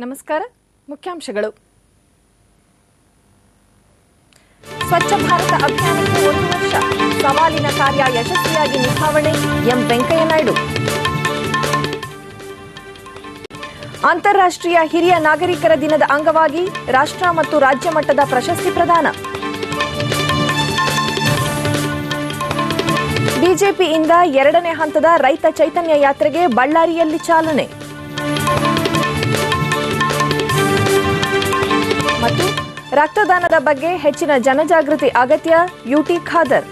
ನಮಸ್ಕಾರ ಮುಖ್ಯಾಂಶಗಳು ಸ್ವಚ್ಛ ಭಾರತ ಅಭಿಯಾನಕ್ಕೆ ಒಂದು ವರ್ಷ ಸವಾಲಿನ ಕಾರ್ಯ ಯಶಸ್ವಿಯಾಗಿ ನಿಭಾವಣೆ ಎಂ ವೆಂಕಯ್ಯ ನಾಯ್ಡು ಅಂತಾರಾಷ್ಟ್ರೀಯ ಹಿರಿಯ ನಾಗರಿಕರ ದಿನದ ಅಂಗವಾಗಿ ರಾಷ್ಟ್ರ ಮತ್ತು ರಾಜ್ಯ ಮಟ್ಟದ ಪ್ರಶಸ್ತಿ ಪ್ರದಾನ ಬಿಜೆಪಿಯಿಂದ ಎರಡನೇ ಹಂತದ ರೈತ ಚೈತನ್ಯ ಯಾತ್ರೆಗೆ ಬಳ್ಳಾರಿಯಲ್ಲಿ ಚಾಲನೆ ಮತ್ತು ರಕ್ತದಾನದ ಬಗ್ಗೆ ಹೆಚ್ಚಿನ ಜನಜಾಗೃತಿ ಅಗತ್ಯ ಯುಟಿ ಖಾದರ್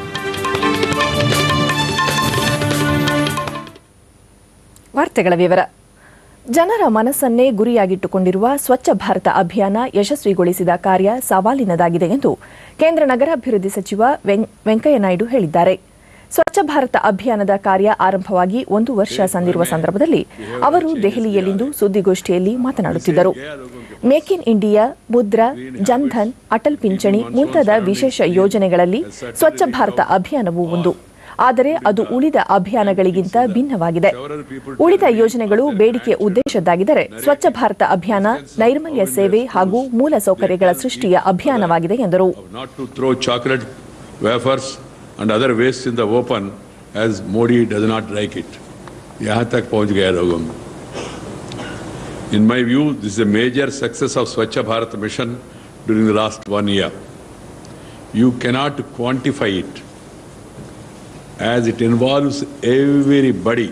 ವಾರ್ತೆಗಳ ವಿವರ ಜನರ ಮನಸ್ಸನ್ನೇ ಗುರಿಯಾಗಿಟ್ಟುಕೊಂಡಿರುವ ಸ್ವಚ್ಛ ಭಾರತ ಅಭಿಯಾನ ಯಶಸ್ವಿಗೊಳಿಸಿದ ಕಾರ್ಯ ಸವಾಲಿನದಾಗಿದೆ ಎಂದು ಕೇಂದ್ರ ನಗರಾಭಿವೃದ್ಧಿ ಸಚಿವ ವೆಂ- ವೆಂಕಯ್ಯ ನಾಯ್ಡು ಹೇಳಿದ್ದಾರೆ ಸ್ವಚ್ಛ ಭಾರತ ಅಭಿಯಾನದ ಕಾರ್ಯ ಆರಂಭವಾಗಿ ಒಂದು ವರ್ಷ ಸಂದಿರುವ ಸಂದರ್ಭದಲ್ಲಿ ಅವರು ದೆಹಲಿಯಲ್ಲಿಂದು ಸುದ್ದಿಗೋಷ್ಠಿಯಲ್ಲಿ ಮಾತನಾಡುತ್ತಿದ್ದರು make in India Mudra Jan Dhan Atal ಪಿಂಚಣಿ ಮುಂತಾದ ವಿಶೇಷ ಯೋಜನೆಗಳಲ್ಲಿ ಸ್ವಚ್ಛ ಭಾರತ ಅಭಿಯಾನವೂ ಒಂದು ಆದರೆ ಅದು ಉಳಿದ ಅಭಿಯಾನಗಳಿಗಿಂತ ಭಿನ್ನವಾಗಿದೆ ಉಳಿದ ಯೋಜನೆಗಳು ಬೇಡಿಕೆ ಉದ್ದೇಶದ್ದಾಗಿದ್ದರೆ ಸ್ವಚ್ಛ ಭಾರತ ಅಭಿಯಾನ ನೈರ್ಮಲ್ಯ ಸೇವೆ ಹಾಗೂ ಮೂಲಸೌಕರ್ಯಗಳ ಸೃಷ್ಟಿಯ ಅಭಿಯಾನವಾಗಿದೆ ಎಂದರು not to throw chocolate wafers and other waste in the open as Modi does not like it. यहाँ तक पहुंच गया लोगों में In my view, this is a major success of Swachh Bharat mission during the last one year. You cannot quantify it as it involves everybody.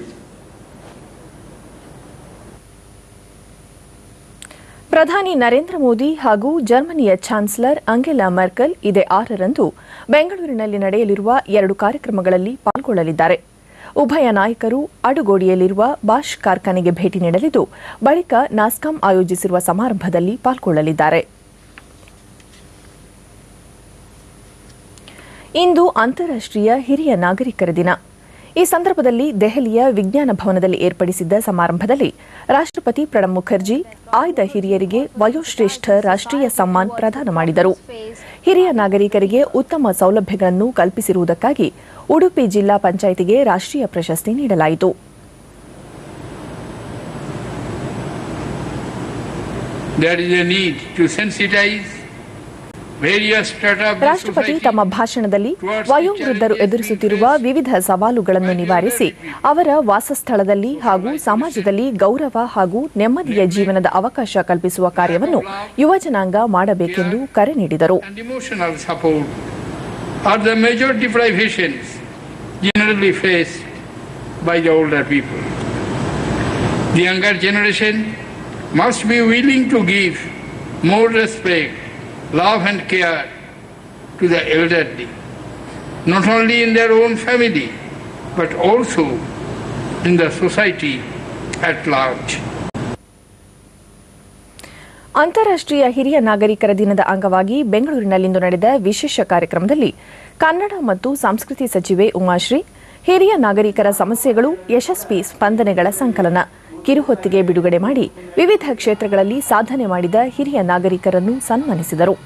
ಪ್ರಧಾನಿ ನರೇಂದ್ರ ಮೋದಿ ಹಾಗೂ ಜರ್ಮನಿಯ chancellor ಅಂಗೆಲಾ ಮೆರ್ಕಲ್ ಇದೇ ಆರರಂದು ಬೆಂಗಳೂರಿನಲ್ಲಿ ನಡೆಯಲಿರುವ ಎರಡು ಕಾರ್ಯಕ್ರಮಗಳಲ್ಲಿ ಪಾಲ್ಗೊಳ್ಳಲಿದ್ದಾರೆ ಉಭಯ ನಾಯಕರು ಅಡುಗೋಡಿಯಲ್ಲಿರುವ ಬಾಷ್ ಕಾರ್ಖಾನೆಗೆ ಭೇಟಿ ನೀಡಲಿದ್ದು ಬಳಿಕ ನಾಸ್ಕಾಂ ಆಯೋಜಿಸಿರುವ ಸಮಾರಂಭದಲ್ಲಿ ಪಾಲ್ಗೊಳ್ಳಲಿದ್ದಾರೆ ಇಂದು ಅಂತಾರಾಷ್ಟ್ರೀಯ ಹಿರಿಯ ನಾಗರಿಕರ ದಿನ ಈ ಸಂದರ್ಭದಲ್ಲಿ ದೆಹಲಿಯ ವಿಜ್ಞಾನ ಭವನದಲ್ಲಿ ಏರ್ಪಡಿಸಿದ್ದ ಸಮಾರಂಭದಲ್ಲಿ ರಾಷ್ಟ್ರಪತಿ ಪ್ರಣಬ್ ಮುಖರ್ಜಿ ಆಯ್ದ ಹಿರಿಯರಿಗೆ ವಯೋಶ್ರೇಷ್ಠ ರಾಷ್ಟ್ರೀಯ ಸಮ್ಮಾನ್ ಪ್ರದಾನ ಮಾಡಿದರು ಹಿರಿಯ ನಾಗರಿಕರಿಗೆ ಉತ್ತಮ ಸೌಲಭ್ಯಗಳನ್ನು ಕಲ್ಪಿಸಿರುವುದಕ್ಕಾಗಿ ಉಡುಪಿ ಜಿಲ್ಲಾ ಪಂಚಾಯಿತಿಗೆ ರಾಷ್ಟ್ರೀಯ ಪ್ರಶಸ್ತಿ ನೀಡಲಾಯಿತು There is a need to sensitize various strata of the ರಾಷ್ಟ್ರಪತಿ society ತಮ್ಮ ಭಾಷಣದಲ್ಲಿ ವಯೋವೃದ್ಧರು ಎದುರಿಸುತ್ತಿರುವ ವಿವಿಧ ಸವಾಲುಗಳನ್ನು ನಿವಾರಿಸಿ ಅವರ ವಾಸಸ್ಥಳದಲ್ಲಿ ಹಾಗೂ ಸಮಾಜದಲ್ಲಿ ಗೌರವ ಹಾಗೂ ನೆಮ್ಮದಿಯ ಜೀವನದ ಅವಕಾಶ ಕಲ್ಪಿಸುವ ಕಾರ್ಯವನ್ನು ಯುವಜನಾಂಗ ಮಾಡಬೇಕೆಂದು ಕರೆ ನೀಡಿದರು and emotional support are the major deprivations generally faced by the older people. The younger generation must be willing to give more respect, love and care to the elderly, not only in their own family, but also in the society at large. ಅಂತಾರಾಷ್ಟ್ರೀಯ ಹಿರಿಯ ನಾಗರಿಕರ ದಿನದ ಅಂಗವಾಗಿ ಬೆಂಗಳೂರಿನಲ್ಲಿಂದು ನಡೆದ ವಿಶೇಷ ಕಾರ್ಯಕ್ರಮದಲ್ಲಿ ಕನ್ನಡ ಮತ್ತು ಸಂಸ್ಕೃತಿ ಸಚಿವೆ ಉಮಾಶ್ರೀ ಹಿರಿಯ ನಾಗರಿಕರ ಸಮಸ್ಯೆಗಳು ಯಶಸ್ವಿ ಸ್ಪಂದನೆಗಳ ಸಂಕಲನ ಕಿರುಹೊತ್ತಿಗೆ ಬಿಡುಗಡೆ ಮಾಡಿ ವಿವಿಧ ಕ್ಷೇತ್ರಗಳಲ್ಲಿ ಸಾಧನೆ ಮಾಡಿದ ಹಿರಿಯ ನಾಗರಿಕರನ್ನು ಸನ್ಮಾನಿಸಿದರು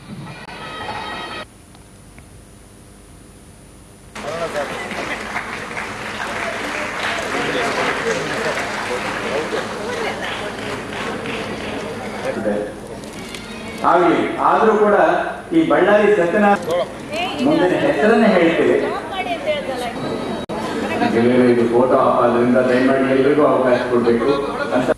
ಆಗಲಿ ಆದರೂ ಕೂಡ ಈ ಬಳ್ಳಾರಿ ಸತ್ಯನಾಥ ಮುಂದಿನ ಹೆಸರನ್ನೇ ಹೇಳ್ತೀವಿ ಗೆಳೆಯರು, ಇದು ಫೋಟೋ ಅದರಿಂದ ದಯಮಾಡಿ ಎಲ್ರಿಗೂ ಅವಕಾಶ ಕೊಡಬೇಕು ಅಂತ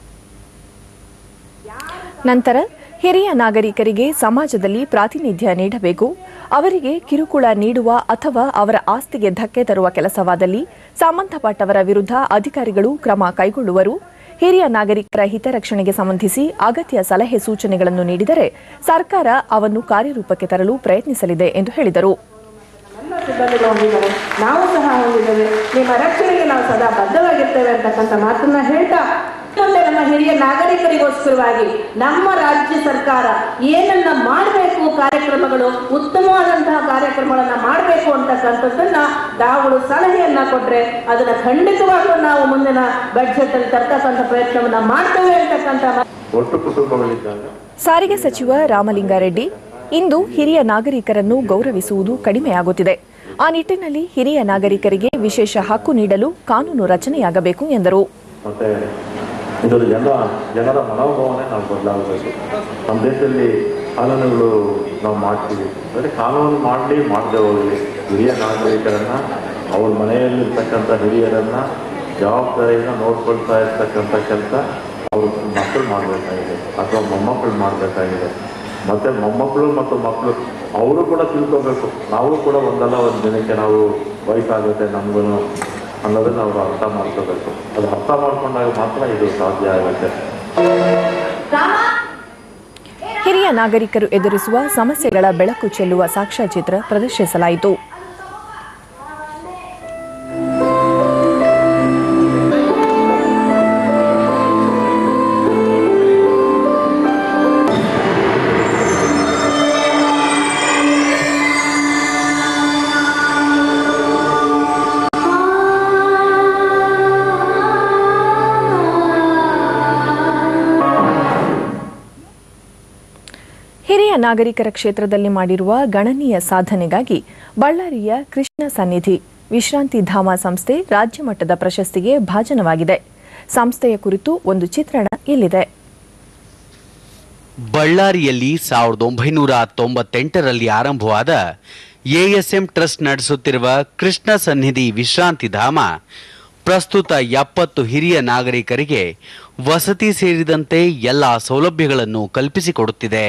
ನಂತರ ಹಿರಿಯ ನಾಗರಿಕರಿಗೆ ಸಮಾಜದಲ್ಲಿ ಪ್ರಾತಿನಿಧ್ಯ ನೀಡಬೇಕು ಅವರಿಗೆ ಕಿರುಕುಳ ನೀಡುವ ಅಥವಾ ಅವರ ಆಸ್ತಿಗೆ ಧಕ್ಕೆ ತರುವ ಕೆಲಸವಾದಲ್ಲಿ ಸಂಬಂಧಪಟ್ಟವರ ವಿರುದ್ಧ ಅಧಿಕಾರಿಗಳು ಕ್ರಮ ಕೈಗೊಳ್ಳುವರು ಹಿರಿಯ ನಾಗರಿಕರ ಹಿತರಕ್ಷಣೆಗೆ ಸಂಬಂಧಿಸಿ ಅಗತ್ಯ ಸಲಹೆ ಸೂಚನೆಗಳನ್ನು ನೀಡಿದರೆ ಸರ್ಕಾರ ಅವನ್ನು ಕಾರ್ಯರೂಪಕ್ಕೆ ತರಲು ಪ್ರಯತ್ನಿಸಲಿದೆ ಎಂದು ಹೇಳಿದರು ಎಲ್ಲ ಸಿಬ್ಬಂದಿಗಳು ಹೋಗಿದ್ದಾರೆ ನಾವು ಸಹ ಹೋಗಿದ್ದೇವೆ ನಿಮ್ಮ ರಕ್ಷಣೆಗೆ ನಾವು ಸದಾ ಬದ್ಧವಾಗಿರ್ತೇವೆ ಅಂತಕ್ಕಂಥ ಮಾತನ್ನ ಹೇಳ್ತಾ ಮುಂದೆ ನಮ್ಮ ಹಿರಿಯ ನಾಗರಿಕರಿಗೋಸ್ಕರವಾಗಿ ನಮ್ಮ ರಾಜ್ಯ ಸರ್ಕಾರ ಏನನ್ನ ಮಾಡಬೇಕು ಕಾರ್ಯಕ್ರಮಗಳು ಉತ್ತಮವಾದಂತಹ ಕಾರ್ಯಕ್ರಮಗಳನ್ನ ಮಾಡಬೇಕು ಅಂತಕ್ಕಂಥದ್ದನ್ನ ತಾವುಗಳು ಸಲಹೆಯನ್ನ ಕೊಟ್ರೆ ಅದನ್ನ ಖಂಡಿತವಾಗ್ಲೂ ನಾವು ಮುಂದಿನ ಬಡ್ಜೆಟ್ ಅಲ್ಲಿ ತರ್ತಕ್ಕಂಥ ಪ್ರಯತ್ನವನ್ನ ಮಾಡ್ತೇವೆ ಅಂತಕ್ಕಂಥ ಮಾತು ಒಟ್ಟು ಕುಟುಂಬಗಳಿದ್ದಾಗ ಸಾರಿಗೆ ಸಚಿವ ರಾಮಲಿಂಗಾರೆಡ್ಡಿ ಇಂದು ಹಿರಿಯ ನಾಗರಿಕರನ್ನು ಗೌರವಿಸುವುದು ಕಡಿಮೆಯಾಗುತ್ತಿದೆ ಆ ನಿಟ್ಟಿನಲ್ಲಿ ಹಿರಿಯ ನಾಗರಿಕರಿಗೆ ವಿಶೇಷ ಹಕ್ಕು ನೀಡಲು ಕಾನೂನು ರಚನೆಯಾಗಬೇಕು ಎಂದರು ಮತ್ತೆ ಇದರ ಜನ ಜನರ ಮನೋಭಾವನೆ ನಾವು ಬದಲಾಗಬೇಕು ನಮ್ಮ ದೇಶದಲ್ಲಿ ಕಾನೂನುಗಳು ನಾವು ಮಾಡ್ತೀವಿ ಅಂದರೆ ಕಾನೂನು ಮಾಡಲಿ ಮಾಡದೆ ಹೋಗಲಿ ಹಿರಿಯ ನಾಗರಿಕರನ್ನು ಅವ್ರ ಮನೆಯಲ್ಲಿರ್ತಕ್ಕಂಥ ಹಿರಿಯರನ್ನು ಜವಾಬ್ದಾರಿಯನ್ನು ನೋಡ್ಕೊಳ್ತಾ ಇರ್ತಕ್ಕಂಥ ಕೆಲಸ ಅವ್ರ ಮಕ್ಕಳು ಮಾಡಬೇಕಾಗಿದೆ ಅಥವಾ ಮೊಮ್ಮಕ್ಕಳು ಮಾಡಬೇಕಾಗಿದೆ ಮತ್ತು ಮೊಮ್ಮಕ್ಕಳು ಮತ್ತು ಮಕ್ಕಳು ಅವರು ಕೂಡ ತಿಳ್ಕೊಬೇಕು ನಾವು ಕೂಡ ಒಂದಲ್ಲ ಒಂದು ದಿನಕ್ಕೆ ನಾವು ವಯಸ್ಸಾಗುತ್ತೆ ನಮಗೂ ಅನ್ನೋದನ್ನ ಅವರು ಅರ್ಥ ಮಾಡ್ಕೋಬೇಕು ಅದು ಅರ್ಥ ಮಾಡ್ಕೊಂಡಾಗ ಮಾತ್ರ ಇದು ಸಾಧ್ಯ ಆಗುತ್ತೆ ಹಿರಿಯ ನಾಗರಿಕರು ಎದುರಿಸುವ ಸಮಸ್ಯೆಗಳ ಬೆಳಕು ಚೆಲ್ಲುವ ಸಾಕ್ಷ್ಯಚಿತ್ರ ಪ್ರದರ್ಶಿಸಲಾಯಿತು ಹಿರಿಯ ನಾಗರಿಕರ ಕ್ಷೇತ್ರದಲ್ಲಿ ಮಾಡಿರುವ ಗಣನೀಯ ಸಾಧನೆಗಾಗಿ ಬಳ್ಳಾರಿಯ ಕೃಷ್ಣ ಸನ್ನಿಧಿ ವಿಶ್ರಾಂತಿ ಧಾಮ ಸಂಸ್ಥೆ ರಾಜ್ಯ ಮಟ್ಟದ ಪ್ರಶಸ್ತಿಗೆ ಭಾಜನವಾಗಿದೆ ಸಂಸ್ಥೆಯ ಕುರಿತು ಒಂದು ಚಿತ್ರಣ ಇಲ್ಲಿದೆ ಬಳ್ಳಾರಿಯಲ್ಲಿ ಸಾವಿರದ ಒಂಬೈನೂರ ತೊಂಬತ್ತೆಂಟರಲ್ಲಿ ಆರಂಭವಾದ ಎಎಸ್ಎಂ ಟ್ರಸ್ಟ್ ನಡೆಸುತ್ತಿರುವ ಕೃಷ್ಣ ಸನ್ನಿಧಿ ವಿಶ್ರಾಂತಿ ಧಾಮ ಪ್ರಸ್ತುತ ಎಪ್ಪತ್ತು ಹಿರಿಯ ನಾಗರಿಕರಿಗೆ ವಸತಿ ಸೇರಿದಂತೆ ಎಲ್ಲ ಸೌಲಭ್ಯಗಳನ್ನು ಕಲ್ಪಿಸಿಕೊಡುತ್ತಿದೆ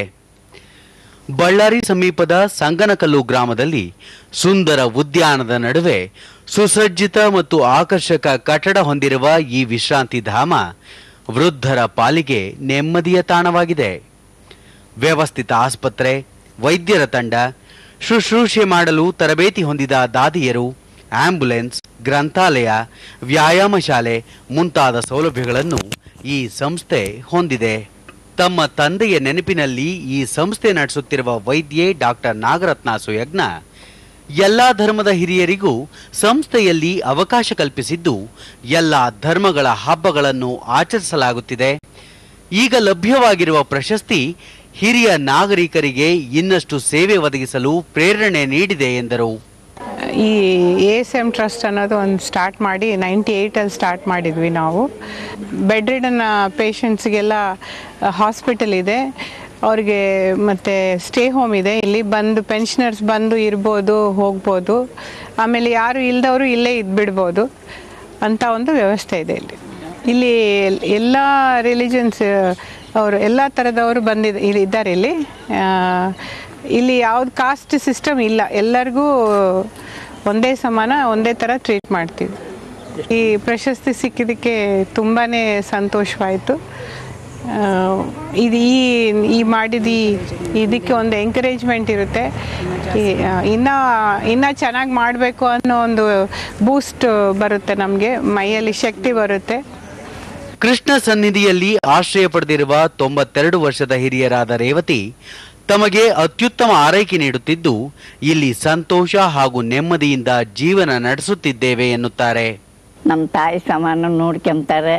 ಬಳ್ಳಾರಿ ಸಮೀಪದ ಸಂಗನಕಲ್ಲು ಗ್ರಾಮದಲ್ಲಿ ಸುಂದರ ಉದ್ಯಾನದ ನಡುವೆ ಸುಸಜ್ಜಿತ ಮತ್ತು ಆಕರ್ಷಕ ಕಟ್ಟಡ ಹೊಂದಿರುವ ಈ ವಿಶ್ರಾಂತಿ ಧಾಮ ವೃದ್ಧರ ಪಾಲಿಗೆ ನೆಮ್ಮದಿಯ ತಾಣವಾಗಿದೆ ವ್ಯವಸ್ಥಿತ ಆಸ್ಪತ್ರೆ ವೈದ್ಯರ ತಂಡ ಶುಶ್ರೂಷೆ ಮಾಡಲು ತರಬೇತಿ ಹೊಂದಿದ ದಾದಿಯರು ಆಂಬ್ಯುಲೆನ್ಸ್ ಗ್ರಂಥಾಲಯ ವ್ಯಾಯಾಮ ಶಾಲೆ ಮುಂತಾದ ಸೌಲಭ್ಯಗಳನ್ನು ಈ ಸಂಸ್ಥೆ ಹೊಂದಿದೆ ತಮ್ಮ ತಂದೆಯ ನೆನಪಿನಲ್ಲಿ ಈ ಸಂಸ್ಥೆ ನಡೆಸುತ್ತಿರುವ ವೈದ್ಯೆ ಡಾಕ್ಟರ್ ನಾಗರತ್ನ ಸುಯಜ್ಞ ಎಲ್ಲಾ ಧರ್ಮದ ಹಿರಿಯರಿಗೂ ಸಂಸ್ಥೆಯಲ್ಲಿ ಅವಕಾಶ ಕಲ್ಪಿಸಿದ್ದು ಎಲ್ಲ ಧರ್ಮಗಳ ಹಬ್ಬಗಳನ್ನು ಆಚರಿಸಲಾಗುತ್ತಿದೆ ಈಗ ಲಭ್ಯವಾಗಿರುವ ಪ್ರಶಸ್ತಿ ಹಿರಿಯ ನಾಗರಿಕರಿಗೆ ಇನ್ನಷ್ಟು ಸೇವೆ ಒದಗಿಸಲು ಪ್ರೇರಣೆ ನೀಡಿದೆ ಎಂದರು ಈ ಎ ಎಸ್ ಎಮ್ ಟ್ರಸ್ಟ್ ಅನ್ನೋದು ಒಂದು ಸ್ಟಾರ್ಟ್ ಮಾಡಿ ನೈಂಟಿ ಏಯ್ಟಲ್ಲಿ ಸ್ಟಾರ್ಟ್ ಮಾಡಿದ್ವಿ ನಾವು ಬೆಡ್ ರಿಡನ್ ಪೇಷಂಟ್ಸ್ಗೆಲ್ಲ ಹಾಸ್ಪಿಟಲ್ ಇದೆ ಅವ್ರಿಗೆ ಮತ್ತು ಸ್ಟೇ ಹೋಮ್ ಇದೆ ಇಲ್ಲಿ ಬಂದು ಪೆನ್ಷನರ್ಸ್ ಬಂದು ಇರ್ಬೋದು ಹೋಗ್ಬೋದು ಆಮೇಲೆ ಯಾರು ಇಲ್ದವರು ಇಲ್ಲೇ ಇದ್ಬಿಡ್ಬೋದು ಅಂತ ಒಂದು ವ್ಯವಸ್ಥೆ ಇದೆ ಇಲ್ಲಿ ಇಲ್ಲಿ ಎಲ್ಲ ರಿಲಿಜನ್ಸ್ ಅವರು ಎಲ್ಲ ಥರದವರು ಬಂದಿದ್ದ ಇಲ್ಲಿ ಇದ್ದಾರೆ ಇಲ್ಲಿ ಆ, ಇಲ್ಲಿ ಯಾವ್ದು ಕಾಸ್ಟ್ ಸಿಸ್ಟಮ್ ಇಲ್ಲ ಎಲ್ಲರಿಗೂ ಒಂದೇ ಸಮಾನ ಒಂದೇ ಥರ ಟ್ರೀಟ್ ಮಾಡ್ತೀವಿ ಈ ಪ್ರಶಸ್ತಿ ಸಿಕ್ಕಿದ್ದಕ್ಕೆ ತುಂಬಾ ಸಂತೋಷವಾಯಿತು ಆ, ಇದು ಈ ಈ ಮಾಡಿದ ಈ ಇದಕ್ಕೆ ಒಂದು ಎಂಕರೇಜ್ಮೆಂಟ್ ಇರುತ್ತೆ ಈ, ಆ, ಇನ್ನ ಇನ್ನ ಚೆನ್ನಾಗಿ ಮಾಡಬೇಕು ಅನ್ನೋ ಒಂದು ಬೂಸ್ಟ್ ಬರುತ್ತೆ ನಮಗೆ ಮೈಯಲ್ಲಿ ಶಕ್ತಿ ಬರುತ್ತೆ ಕೃಷ್ಣ ಸನ್ನಿಧಿಯಲ್ಲಿ ಆಶ್ರಯ ಪಡೆದಿರುವ ತೊಂಬತ್ತೆರಡು ವರ್ಷದ ಹಿರಿಯರಾದ ರೇವತಿ ತಮಗೆ ಅತ್ಯುತ್ತಮ ಆರೈಕೆ ನೀಡುತ್ತಿದ್ದು ಇಲ್ಲಿ ಸಂತೋಷ ಹಾಗೂ ನೆಮ್ಮದಿಯಿಂದ ಜೀವನ ನಡೆಸುತ್ತಿದ್ದೇವೆ ಎನ್ನುತ್ತಾರೆ ನಮ್ಮ ತಾಯಿ ಸಮಾನ ನೋಡ್ಕೊಂತಾರೆ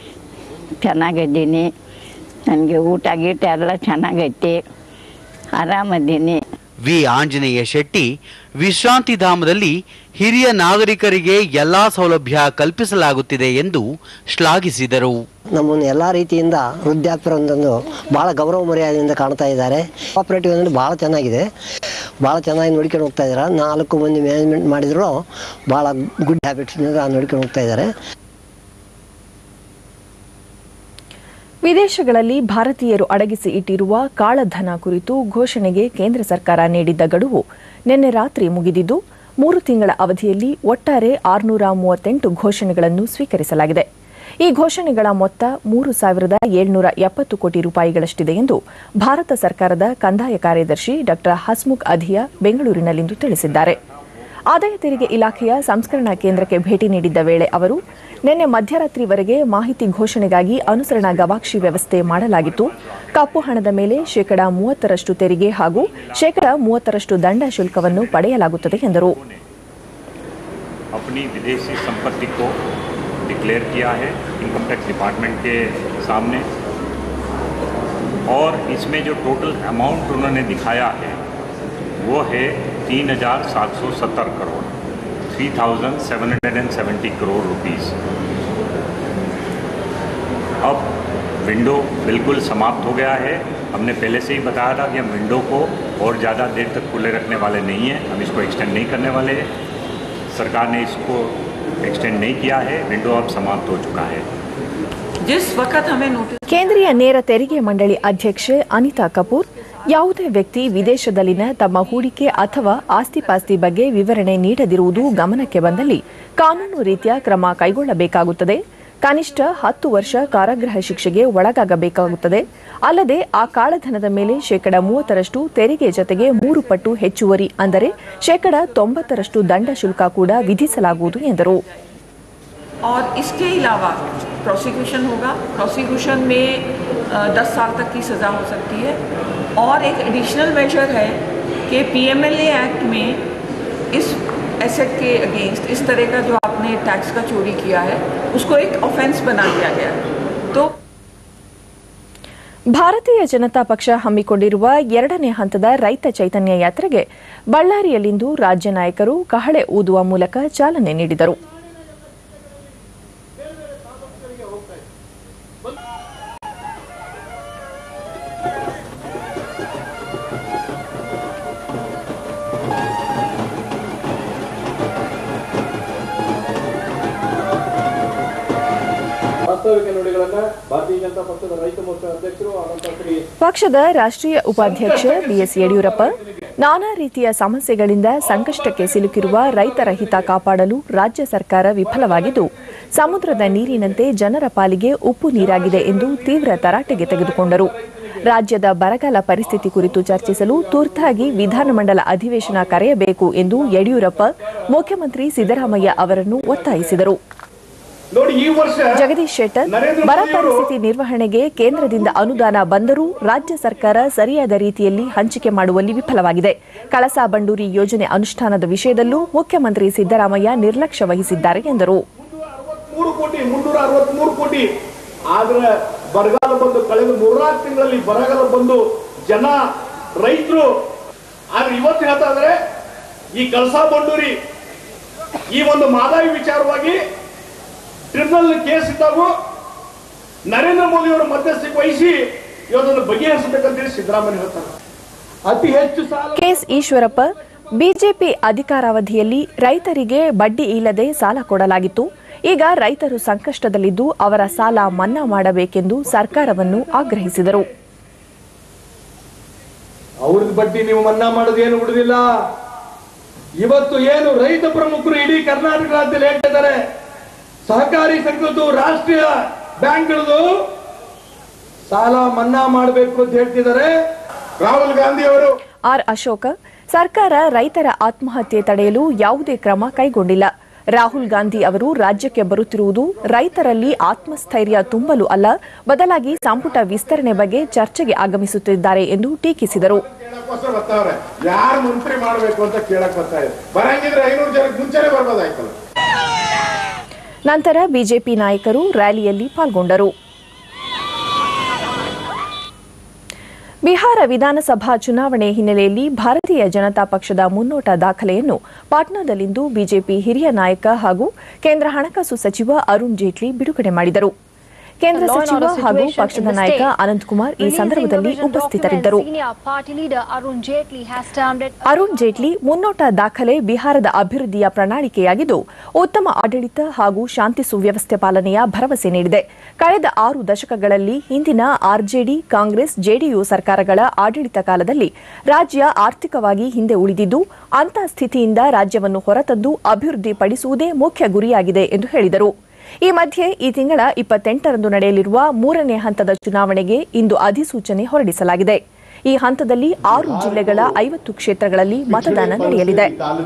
ಚೆನ್ನಾಗಿದ್ದೀನಿ ನನಗೆ ಊಟ ಗೀಟ ಎಲ್ಲ ಚೆನ್ನಾಗೈತಿ ಆರಾಮದ್ದೀನಿ ವಿ ಆಂಜನೇಯ ಶೆಟ್ಟಿ ವಿಶ್ರಾಂತಿ ಧಾಮದಲ್ಲಿ ಹಿರಿಯ ನಾಗರಿಕರಿಗೆ ಎಲ್ಲಾ ಸೌಲಭ್ಯ ಕಲ್ಪಿಸಲಾಗುತ್ತಿದೆ ಎಂದು ಶ್ಲಾಘಿಸಿದರು ನಮ್ಮನ್ನು ಎಲ್ಲ ರೀತಿಯಿಂದ ವೃದ್ಧಾಪ್ಯರೊಂದೊಂದು ಭಾಳ ಗೌರವ ಮರ್ಯಾದೆಯಿಂದ ಕಾಣ್ತಾ ಇದ್ದಾರೆ ಕೋಆಪರೇಟಿವ್ ಅಂದರೆ ಭಾಳ ಚೆನ್ನಾಗಿದೆ ಭಾಳ ಚೆನ್ನಾಗಿ ನೋಡ್ಕೊಂಡು ಹೋಗ್ತಾ ಇದ್ದಾರೆ ನಾಲ್ಕು ಮಂದಿ ಮ್ಯಾನೇಜ್ಮೆಂಟ್ ಮಾಡಿದ್ರು ಭಾಳ ಗುಡ್ ಹ್ಯಾಬಿಟ್ಸ್ನಿಂದ ನೋಡ್ಕೊಂಡು ಹೋಗ್ತಾ ಇದ್ದಾರೆ ವಿದೇಶಗಳಲ್ಲಿ ಭಾರತೀಯರು ಅಡಗಿಸಿ ಇಟ್ಟಿರುವ ಕಾಳಧನ ಕುರಿತು ಘೋಷಣೆಗೆ ಕೇಂದ್ರ ಸರ್ಕಾರ ನೀಡಿದ್ದ ಗಡುವು ನಿನ್ನೆ ರಾತ್ರಿ ಮುಗಿದಿದ್ದು ಮೂರು ತಿಂಗಳ ಅವಧಿಯಲ್ಲಿ ಒಟ್ಟಾರೆ ಆರುನೂರ ಮೂವತ್ತೆಂಟು ಘೋಷಣೆಗಳನ್ನು ಸ್ವೀಕರಿಸಲಾಗಿದೆ ಈ ಘೋಷಣೆಗಳ ಮೊತ್ತ ಮೂರು ಸಾವಿರದ ಏಳ್ನೂರ ಎಪ್ಪತ್ತು ಕೋಟಿ ರೂಪಾಯಿಗಳಷ್ಟಿದೆ ಎಂದು ಭಾರತ ಸರ್ಕಾರದ ಕಂದಾಯ ಕಾರ್ಯದರ್ಶಿ ಡಾ ಹಸ್ಮುಖ್ ಅಧಿಯಾ ಬೆಂಗಳೂರಿನಲ್ಲಿಂದು ತಿಳಿಸಿದ್ದಾರೆ ಆದಾಯ ತೆರಿಗೆ ಇಲಾಖೆಯ ಸಂಸ್ಕರಣಾ ಕೇಂದ್ರಕ್ಕೆ ಭೇಟಿ ನೀಡಿದ್ದ ವೇಳೆ ಅವರು ನಿನ್ನೆ ಮಧ್ಯರಾತ್ರಿವರೆಗೆ ಮಾಹಿತಿ ಘೋಷಣೆಗಾಗಿ ಅನುಸರಣಾ ಗವಾಕ್ಷಿ ವ್ಯವಸ್ಥೆ ಮಾಡಲಾಗಿತ್ತು ಕಪ್ಪು ಹಣದ ಮೇಲೆ ಶೇಕಡಾ ಮೂವತ್ತರಷ್ಟು ತೆರಿಗೆ ಹಾಗೂ ಶೇಕಡಾ ಮೂವತ್ತರಷ್ಟು ದಂಡ ಶುಲ್ಕವನ್ನು ಪಡೆಯಲಾಗುತ್ತದೆ ಎಂದರು अपनी विदेशी संपत्ति को डिक्लेयर किया है इनकम टैक्स डिपार्टमेंट के सामने और इसमें जो टोटल अमाउंट उन्होंने दिखाया है वो है तीन हज़ार सात सौ सत्तर crore three thousand seven hundred and seventy crore rupees अब विंडो बिल्कुल समाप्त हो गया है हमने पहले से ही बताया था कि हम विंडो को और ज़्यादा देर तक खुले रखने वाले नहीं हैं हम इसको एक्सटेंड नहीं करने वाले हैं सरकार ने इसको एक्सटेंड नहीं किया है विंडो अब समाप्त हो चुका है जिस वक्त हमें नोटिस ಕೇಂದ್ರೀಯ ನೇರ ತೆರಿಗೆ ಮಂಡಳಿ ಅಧ್ಯಕ್ಷೆ ಅನಿತಾ ಕಪೂರ್ ಯಾವುದೇ ವ್ಯಕ್ತಿ ವಿದೇಶದಲ್ಲಿನ ತಮ್ಮ ಹೂಡಿಕೆ ಅಥವಾ ಆಸ್ತಿಪಾಸ್ತಿ ಬಗ್ಗೆ ವಿವರಣೆ ನೀಡದಿರುವುದು ಗಮನಕ್ಕೆ ಬಂದಲ್ಲಿ ಕಾನೂನು ರೀತಿಯ ಕ್ರಮ ಕೈಗೊಳ್ಳಬೇಕಾಗುತ್ತದೆ ಕನಿಷ್ಠ ಹತ್ತು ವರ್ಷ ಕಾರಾಗೃಹ ಶಿಕ್ಷೆಗೆ ಒಳಗಾಗಬೇಕಾಗುತ್ತದೆ ಅಲ್ಲದೆ ಆ ಕಾಳಧನದ ಮೇಲೆ ಶೇಕಡ ಮೂವತ್ತರಷ್ಟು ತೆರಿಗೆ ಜತೆಗೆ ಮೂರು ಪಟ್ಟು ಹೆಚ್ಚುವರಿ ಅಂದರೆ ಶೇಕಡ ತೊಂಬತ್ತರಷ್ಟು ದಂಡ ಶುಲ್ಕ ಕೂಡ ವಿಧಿಸಲಾಗುವುದು ಎಂದರು और इसके अलावा प्रोसिक्यूशन होगा प्रोसिक्यूशन में दस साल तक की सज़ा हो सकती है और एक एडिशनल मेजर है कि पीएमएलए एक्ट में इस एसेट के अगेंस्ट इस तरह का जो आपने टैक्स का चोरी किया है उसको एक ऑफेंस बना दिया गया है तो ಭಾರತೀಯ ಜನತಾ ಪಕ್ಷ ಹಮ್ಮಿಕೊಂಡಿರುವ ಎರಡನೇ ಹಂತದ ರೈತ ಚೈತನ್ಯ ಯಾತ್ರೆಗೆ ಬಳ್ಳಾರಿಯಲ್ಲಿಂದು ರಾಜ್ಯ ನಾಯಕರು ಕಹಳೆ ಊದುವ ಮೂಲಕ ಚಾಲನೆ ನೀಡಿದರು ವಾಸ್ತವಿಕ ನುಡಿಗಳನ್ನ ಭಾರತೀಯ ಜನತಾ ಪಕ್ಷದ ರೈತ ಮೋರ್ಚಾ ಅಧ್ಯಕ್ಷರು ಆದಂತ ಶ್ರೀ ಪಕ್ಷದ ರಾಷ್ಟ್ರೀಯ ಉಪಾಧ್ಯಕ್ಷ ಬಿಎಸ್ ಯಡಿಯೂರಪ್ಪ ನಾನಾ ರೀತಿಯ ಸಮಸ್ಯೆಗಳಿಂದ ಸಂಕಷ್ಟಕ್ಕೆ ಸಿಲುಕಿರುವ ರೈತರ ಹಿತ ಕಾಪಾಡಲು ರಾಜ್ಯ ಸರ್ಕಾರ ವಿಫಲವಾಗಿದ್ದು ಸಮುದ್ರದ ನೀರಿನಂತೆ ಜನರ ಪಾಲಿಗೆ ಉಪ್ಪು ನೀರಾಗಿದೆ ಎಂದು ತೀವ್ರ ತರಾಟೆಗೆ ತೆಗೆದುಕೊಂಡರು ರಾಜ್ಯದ ಬರಗಾಲ ಪರಿಸ್ಥಿತಿ ಕುರಿತು ಚರ್ಚಿಸಲು ತುರ್ತಾಗಿ ವಿಧಾನಮಂಡಲ ಅಧಿವೇಶನ ಕರೆಯಬೇಕು ಎಂದು ಯಡಿಯೂರಪ್ಪ ಮುಖ್ಯಮಂತ್ರಿ ಸಿದ್ದರಾಮಯ್ಯ ಅವರನ್ನು ಒತ್ತಾಯಿಸಿದರು ನೋಡಿ ಈ ವರ್ಷ ಜಗದೀಶ್ ಶೆಟ್ಟರ್ ಬರ ಪರಿಸ್ಥಿತಿ ನಿರ್ವಹಣೆಗೆ ಕೇಂದ್ರದಿಂದ ಅನುದಾನ ಬಂದರೂ ರಾಜ್ಯ ಸರ್ಕಾರ ಸರಿಯಾದ ರೀತಿಯಲ್ಲಿ ಹಂಚಿಕೆ ಮಾಡುವಲ್ಲಿ ವಿಫಲವಾಗಿದೆ ಕಳಸಾ ಬಂಡೂರಿ ಯೋಜನೆ ಅನುಷ್ಠಾನದ ವಿಷಯದಲ್ಲೂ ಮುಖ್ಯಮಂತ್ರಿ ಸಿದ್ದರಾಮಯ್ಯ ನಿರ್ಲಕ್ಷ್ಯ ವಹಿಸಿದ್ದಾರೆ ಎಂದರು ಮೂರು ಕೋಟಿ ಮುನ್ನೂರ ಅರವತ್ಮೂರು ಕೋಟಿ ಆದ್ರೆ ಬರಗಾಲ ಬಂದು ಕಳೆದ ಮೂರ್ನಾಲ್ಕು ತಿಂಗಳಲ್ಲಿ ಬರಗಾಲ ಬಂದು ಜನ ರೈತರು ಆದ್ರೆ ಇವತ್ತು ಹೇಳ್ತಾ ಇದಾರೆ ಈ ಕಳಸಾ ಬಂಡೂರಿ ಈ ಒಂದು ಮಾದಾಯಿ ವಿಚಾರವಾಗಿ ಟ್ರಿಬ್ಯುನಲ್ ಕೇಸ್ ಇದ್ದಾಗೂ ನರೇಂದ್ರ ಮೋದಿ ಅವರು ಮಧ್ಯಸ್ಥಿಕೆ ವಹಿಸಿ ಇವತ್ತನ್ನು ಬಗೆಹರಿಸಬೇಕಂತೇಳಿ ಸಿದ್ದರಾಮಯ್ಯ ಹೇಳ್ತಾರೆ ಅತಿ ಹೆಚ್ಚು ಸಾಲ ಕೆಎಸ್ ಈಶ್ವರಪ್ಪ ಬಿಜೆಪಿ ಅಧಿಕಾರಾವಧಿಯಲ್ಲಿ ರೈತರಿಗೆ ಬಡ್ಡಿ ಇಲ್ಲದೆ ಸಾಲ ಕೊಡಲಾಗಿತ್ತು ಈಗ ರೈತರು ಸಂಕಷ್ಟದಲ್ಲಿದ್ದು ಅವರ ಸಾಲ ಮನ್ನಾ ಮಾಡಬೇಕೆಂದು ಸರ್ಕಾರವನ್ನು ಆಗ್ರಹಿಸಿದರು ಅವ್ರದ್ದು ಬಡ್ಡಿ ನೀವು ಮನ್ನಾ ಮಾಡೋದು ಏನು ಬಿಡುದಿಲ್ಲ ಇವತ್ತು ಏನು ರೈತ ಪ್ರಮುಖರು ಇಡೀ ಕರ್ನಾಟಕ ರಾಜ್ಯದಲ್ಲಿ ಹೇಳ್ತಿದ್ದಾರೆ ಸಹಕಾರಿ ಸಂಘದ್ದು ರಾಷ್ಟ್ರೀಯ ಬ್ಯಾಂಕ್ಗಳದು ಸಾಲ ಮನ್ನಾ ಮಾಡಬೇಕು ಅಂತ ಹೇಳ್ತಿದ್ದಾರೆ ರಾಹುಲ್ ಗಾಂಧಿ ಅವರು ಆರ್ ಅಶೋಕ ಸರ್ಕಾರ ರೈತರ ಆತ್ಮಹತ್ಯೆ ತಡೆಯಲು ಯಾವುದೇ ಕ್ರಮ ಕೈಗೊಂಡಿಲ್ಲ ರಾಹುಲ್ ಗಾಂಧಿ ಅವರು ರಾಜ್ಯಕ್ಕೆ ಬರುತ್ತಿರುವುದು ರೈತರಲ್ಲಿ ಆತ್ಮಸ್ಥೈರ್ಯ ತುಂಬಲು ಅಲ್ಲ ಬದಲಾಗಿ ಸಂಪುಟ ವಿಸ್ತರಣೆ ಬಗ್ಗೆ ಚರ್ಚೆಗೆ ಆಗಮಿಸುತ್ತಿದ್ದಾರೆ ಎಂದು ಟೀಕಿಸಿದರು ಕೇಳಕ್ಕೋಸ್ಕರ ಬರ್ತಾವ್ರೆ ಯಾರು ಮಂತ್ರಿ ಮಾಡಬೇಕು ಅಂತ ಕೇಳಕ್ ಬರ್ತಾ ಇದೆ ಬರಂಗಿದ್ರೆ ಐನೂರು ಜನಕ್ಕೆ ಮುಂಚೆನೆ ಬರ್ಬೋದಾಯ್ತಲ್ಲ ನಂತರ ಬಿಜೆಪಿ ನಾಯಕರು ರ್ಯಾಲಿಯಲ್ಲಿ ಪಾಲ್ಗೊಂಡರು ಬಿಹಾರ ವಿಧಾನಸಭಾ ಚುನಾವಣೆ ಹಿನ್ನೆಲೆಯಲ್ಲಿ ಭಾರತೀಯ ಜನತಾ ಪಕ್ಷದ ಮುನ್ನೋಟ ದಾಖಲೆಯನ್ನು ಪಾಟ್ನಾದಲ್ಲಿಂದು ಬಿಜೆಪಿ ಹಿರಿಯ ನಾಯಕ ಹಾಗೂ ಕೇಂದ್ರ ಹಣಕಾಸು ಸಚಿವ ಅರುಣ್ ಜೇಟ್ಲಿ ಬಿಡುಗಡೆ ಮಾಡಿದರು ಕೇಂದ್ರ ಸಚಿವ ಹಾಗೂ ಪಕ್ಷದ ನಾಯಕ ಅನಂತಕುಮಾರ್ ಈ ಸಂದರ್ಭದಲ್ಲಿ ಉಪಸ್ಥಿತರಿದ್ದರು ಅರುಣ್ ಜೇಟ್ಲಿ ಮುನ್ನೋಟ ದಾಖಲೆ ಬಿಹಾರದ ಅಭಿವೃದ್ಧಿಯ ಪ್ರಣಾಳಿಕೆಯಾಗಿದ್ದು ಉತ್ತಮ ಆಡಳಿತ ಹಾಗೂ ಶಾಂತಿ ಸುವ್ಯವಸ್ಥೆ ಪಾಲನೆಯ ಭರವಸೆ ನೀಡಿದೆ ಕಳೆದ ಆರು ದಶಕಗಳಲ್ಲಿ ಹಿಂದಿನ ಆರ್ಜೆಡಿ ಕಾಂಗ್ರೆಸ್ ಜೆಡಿಯು ಸರ್ಕಾರಗಳ ಆಡಳಿತ ಕಾಲದಲ್ಲಿ ರಾಜ್ಯ ಆರ್ಥಿಕವಾಗಿ ಹಿಂದೆ ಉಳಿದಿದ್ದು ಅಂತ ಸ್ಥಿತಿಯಿಂದ ರಾಜ್ಯವನ್ನು ಹೊರತಂದು ಅಭಿವೃದ್ಧಿಪಡಿಸುವುದೇ ಮುಖ್ಯ ಗುರಿಯಾಗಿದೆ ಎಂದು ಹೇಳಿದರು ಈ ಮಧ್ಯೆ ಈ ತಿಂಗಳ ಇಪ್ಪತ್ತೆಂಟರಂದು ನಡೆಯಲಿರುವ ಮೂರನೇ ಹಂತದ ಚುನಾವಣೆಗೆ ಇಂದು ಅಧಿಸೂಚನೆ ಹೊರಡಿಸಲಾಗಿದೆ ಈ ಹಂತದಲ್ಲಿ ಆರು ಜಿಲ್ಲೆಗಳ ಐವತ್ತು ಕ್ಷೇತ್ರಗಳಲ್ಲಿ ಮತದಾನ ನಡೆಯಲಿದೆ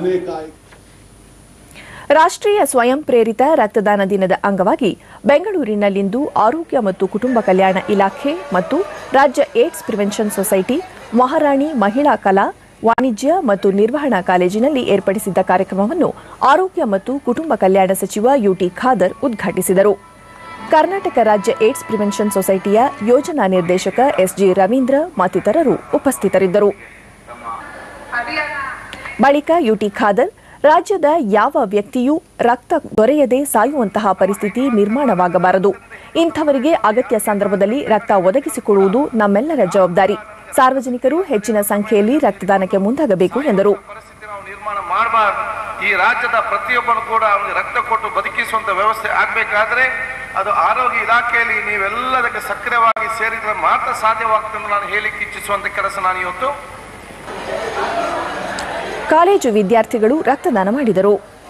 ರಾಷ್ಟ್ರೀಯ ಸ್ವಯಂ ಪ್ರೇರಿತ ರಕ್ತದಾನ ದಿನದ ಅಂಗವಾಗಿ ಬೆಂಗಳೂರಿನಲ್ಲಿಂದು ಆರೋಗ್ಯ ಮತ್ತು ಕುಟುಂಬ ಕಲ್ಯಾಣ ಇಲಾಖೆ ಮತ್ತು ರಾಜ್ಯ ಏಡ್ಸ್ ಪ್ರಿವೆನ್ಷನ್ ಸೊಸೈಟಿ ಮಹಾರಾಣಿ ಮಹಿಳಾ ಕಲಾ ವಾಣಿಜ್ಯ ಮತ್ತು ನಿರ್ವಹಣಾ ಕಾಲೇಜಿನಲ್ಲಿ ಏರ್ಪಡಿಸಿದ್ದ ಕಾರ್ಯಕ್ರಮವನ್ನು ಆರೋಗ್ಯ ಮತ್ತು ಕುಟುಂಬ ಕಲ್ಯಾಣ ಸಚಿವ ಯುಟಿ ಖಾದರ್ ಉದ್ಘಾಟಿಸಿದರು ಕರ್ನಾಟಕ ರಾಜ್ಯ ಏಡ್ಸ್ ಪ್ರಿವೆನ್ಷನ್ ಸೊಸೈಟಿಯ ಯೋಜನಾ ನಿರ್ದೇಶಕ ಎಸ್ಜಿ ರವೀಂದ್ರ ಮತ್ತಿತರರು ಉಪಸ್ಥಿತರಿದ್ದರು ಬಳಿಕ ಯುಟಿ ಖಾದರ್ ರಾಜ್ಯದ ಯಾವ ವ್ಯಕ್ತಿಯೂ ರಕ್ತ ದೊರೆಯದೆ ಸಾಯುವಂತಹ ಪರಿಸ್ಥಿತಿ ನಿರ್ಮಾಣವಾಗಬಾರದು ಇಂಥವರಿಗೆ ಅಗತ್ಯ ಸಂದರ್ಭದಲ್ಲಿ ರಕ್ತ ಒದಗಿಸಿಕೊಡುವುದು ನಮ್ಮೆಲ್ಲರ ಜವಾಬ್ದಾರಿ ಸಾರ್ವಜನಿಕರು ಹೆಚ್ಚಿನ ಸಂಖ್ಯೆಯಲ್ಲಿ ರಕ್ತದಾನಕ್ಕೆ ಮುಂದಾಗಬೇಕು ಎಂದರು ನಿರ್ಮಾಣ ಮಾಡಬಾರ್ದು ಈ ರಾಜ್ಯದ ಪ್ರತಿಯೊಬ್ಬನು ಕೂಡ ಅವನಿಗೆ ರಕ್ತ ಕೊಟ್ಟು ಬದುಕಿಸುವಂತ ವ್ಯವಸ್ಥೆ ಆಗಬೇಕಾದ್ರೆ ಅದು ಆರೋಗ್ಯ ಇಲಾಖೆಯಲ್ಲಿ ನೀವೆಲ್ಲದಕ್ಕೆ ಸಕ್ರಿಯವಾಗಿ ಸೇರಿದ್ರೆ ಮಾತ್ರ ಸಾಧ್ಯವಾಗ್ತದೆ ಅಂತ ನಾನು ಹೇಳಿಕ್ಕೆ ಇಚ್ಛಿಸುವಂತ ಕೆಲಸ ನಾನು ಇವತ್ತು ಕಾಲೇಜು ವಿದ್ಯಾರ್ಥಿಗಳು ರಕ್ತದಾನ ಮಾಡಿದರು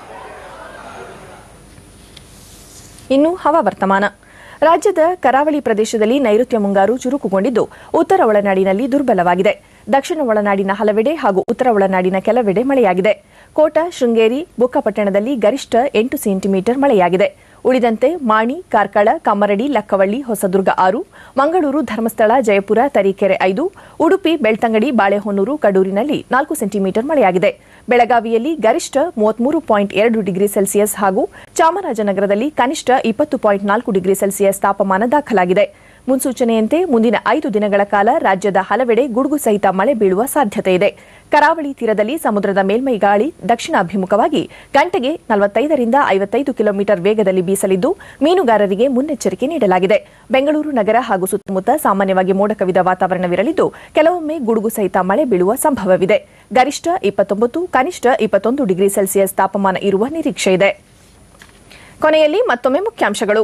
ಇನ್ನು ಹವಾವರ್ತಮಾನ ರಾಜ್ಯದ ಕರಾವಳಿ ಪ್ರದೇಶದಲ್ಲಿ ನೈಋತ್ಯ ಮುಂಗಾರು ಚುರುಕುಗೊಂಡಿದ್ದು ಉತ್ತರ ಒಳನಾಡಿನಲ್ಲಿ ದುರ್ಬಲವಾಗಿದೆ ದಕ್ಷಿಣ ಒಳನಾಡಿನ ಹಲವೆಡೆ ಹಾಗೂ ಉತ್ತರ ಒಳನಾಡಿನ ಕೆಲವೆಡೆ ಮಳೆಯಾಗಿದೆ ಕೋಟ ಶೃಂಗೇರಿ ಬುಕ್ಕಪಟ್ಟಣದಲ್ಲಿ ಗರಿಷ್ಠ ಎಂಟು ಸೆಂಟಿಮೀಟರ್ ಮಳೆಯಾಗಿದೆ ಉಳಿದಂತೆ ಮಾಣಿ ಕಾರ್ಕಳ ಕಮ್ಮರಡಿ ಲಕ್ಕವಳ್ಳಿ ಹೊಸದುರ್ಗ ಆರು ಮಂಗಳೂರು ಧರ್ಮಸ್ಥಳ ಜಯಪುರ ತರೀಕೆರೆ ಐದು ಉಡುಪಿ ಬೆಳ್ತಂಗಡಿ ಬಾಳೆಹೊನ್ನೂರು ಕಡೂರಿನಲ್ಲಿ ನಾಲ್ಕು ಸೆಂಟಿಮೀಟರ್ ಮಳೆಯಾಗಿದೆ ಬೆಳಗಾವಿಯಲ್ಲಿ ಗರಿಷ್ಠ ಮೂವತ್ಮೂರು ಪಾಯಿಂಟ್ ಎರಡು ಡಿಗ್ರಿ ಸೆಲ್ಸಿಯಸ್ ಹಾಗೂ ಚಾಮರಾಜನಗರದಲ್ಲಿ ಕನಿಷ್ಠ ಇಪ್ಪತ್ತು ಪಾಯಿಂಟ್ ನಾಲ್ಕು ಡಿಗ್ರಿ ಸೆಲ್ಸಿಯಸ್ ತಾಪಮಾನ ದಾಖಲಾಗಿದೆ ಮುನ್ಸೂಚನೆಯಂತೆ ಮುಂದಿನ ಐದು ದಿನಗಳ ಕಾಲ ರಾಜ್ಯದ ಹಲವೆಡೆ ಗುಡುಗು ಸಹಿತ ಮಳೆ ಬೀಳುವ ಸಾಧ್ಯತೆ ಇದೆ ಕರಾವಳಿ ತೀರದಲ್ಲಿ ಸಮುದ್ರದ ಮೇಲ್ಮೈ ಗಾಳಿ ದಕ್ಷಿಣಾಭಿಮುಖವಾಗಿ ಗಂಟೆಗೆ ನಲವತ್ತೈದರಿಂದ ಐವತ್ತೈದು ಕಿಲೋಮೀಟರ್ ವೇಗದಲ್ಲಿ ಬೀಸಲಿದ್ದು ಮೀನುಗಾರರಿಗೆ ಮುನ್ನೆಚ್ಚರಿಕೆ ನೀಡಲಾಗಿದೆ ಬೆಂಗಳೂರು ನಗರ ಹಾಗೂ ಸುತ್ತಮುತ್ತ ಸಾಮಾನ್ಯವಾಗಿ ಮೋಡ ಕವಿದ ವಾತಾವರಣವಿರಲಿದ್ದು ಕೆಲವೊಮ್ಮೆ ಗುಡುಗು ಸಹಿತ ಮಳೆ ಬೀಳುವ ಸಂಭವವಿದೆ ಗರಿಷ್ಠ ಇಪ್ಪತ್ತೊಂಬತ್ತು ಕನಿಷ್ಠ ಇಪ್ಪತ್ತೊಂದು ಡಿಗ್ರಿ ಸೆಲ್ಸಿಯಸ್ ತಾಪಮಾನ ಇರುವ ನಿರೀಕ್ಷೆ ಇದೆ ಕೊನೆಯಲ್ಲಿ ಮತ್ತೊಮ್ಮೆ ಮುಖ್ಯಾಂಶಗಳು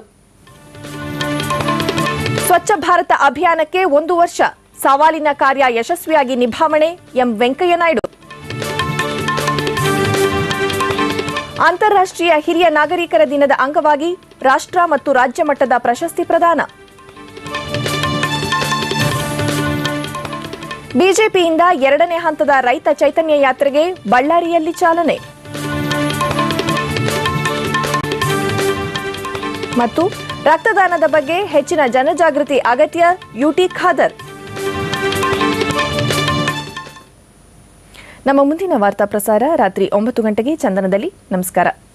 ಸ್ವಚ್ಛ ಭಾರತ ಅಭಿಯಾನಕ್ಕೆ ಒಂದು ವರ್ಷ ಸವಾಲಿನ ಕಾರ್ಯ ಯಶಸ್ವಿಯಾಗಿ ನಿಭಾವಣೆ ಎಂ ವೆಂಕಯ್ಯ ನಾಯ್ಡು ಅಂತಾರಾಷ್ಟ್ರೀಯ ಹಿರಿಯ ನಾಗರಿಕರ ದಿನದ ಅಂಗವಾಗಿ ರಾಷ್ಟ್ರ ಮತ್ತು ರಾಜ್ಯ ಮಟ್ಟದ ಪ್ರಶಸ್ತಿ ಪ್ರದಾನ ಬಿಜೆಪಿಯಿಂದ ಎರಡನೇ ಹಂತದ ರೈತ ಚೈತನ್ಯ ಯಾತ್ರೆಗೆ ಬಳ್ಳಾರಿಯಲ್ಲಿ ಚಾಲನೆ ಮತ್ತು ರಕ್ತದಾನದ ಬಗ್ಗೆ ಹೆಚ್ಚಿನ ಜನಜಾಗೃತಿ ಅಗತ್ಯ ಯುಟಿ ಖಾದರ್ ನಮ್ಮ ಮುಂದಿನ ವಾರ್ತಾ ಪ್ರಸಾರ ರಾತ್ರಿ ಒಂಬತ್ತು ಗಂಟೆಗೆ ಚಂದನದಲ್ಲಿ ನಮಸ್ಕಾರ